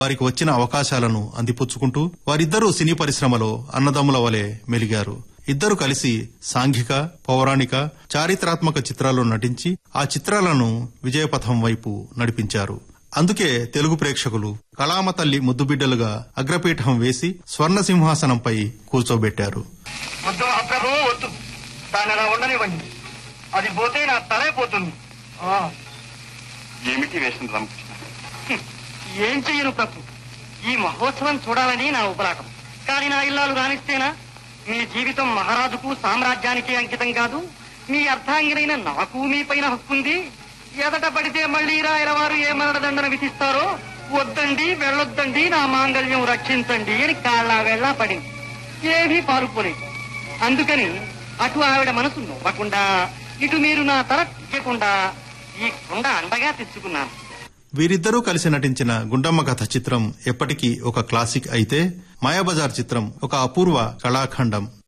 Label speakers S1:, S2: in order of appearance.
S1: వారికి వచ్చిన అవకాశాలను అందిపుచ్చుకుంటూ వారిద్దరూ సినీ పరిశ్రమలో అన్నదమ్ముల వలె మెలిగారు ఇద్దరు కలిసి సాంఘిక పౌరాణిక చారిత్రాత్మక చిత్రాల్లో నటించి ఆ చిత్రాలను విజయపథం వైపు నడిపించారు అందుకే తెలుగు ప్రేక్షకులు కళామ తల్లి ముద్దుబిడ్డలుగా అగ్రపీఠం వేసి స్వర్ణ సింహాసనంపై కూర్చోబెట్టారు
S2: వద్దు మహాప్రభు వద్దు దాన్ని అలా ఉండనివ్వండి అది పోతే నా తలే పోతుంది ఆ,
S3: ఏమిటి వేసిన రామకృష్ణ
S2: హ్మ్. ఏం చెయ్యను ప్రభు ఈ మహోత్సవం చూడాలని నా ఉపలాటం కానీ నా ఇల్లాలు రాణిస్తేనా మీ జీవితం మహారాజుకు సామ్రాజ్యానికి అంకితం కాదు మీ అర్థాంగినైన నాకు మీ పైన హక్కుంది ఎదట పడితే మళ్ళీ రాయల వారు ఏ మరణదండన విధిస్తారో వద్దండి వెళ్ళొద్దండి నా మాంగళ్యం రక్షించండి అని కాళ్ళ వెళ్ళ పడింది ఏమీ పాలుపోలేదు అందుకని అటు ఆవిడ మనసు నవ్వకుండా ఇటు మీరు నా తల తీయకుండా ఈ కొండ అండగా తెచ్చుకున్నాను
S1: వీరిద్దరూ కలిసి నటించిన గుండమ్మ కథ చిత్రం ఎప్పటికీ ఒక క్లాసిక్ అయితే మాయాబజార్ చిత్రం ఒక అపూర్వ కళాఖండం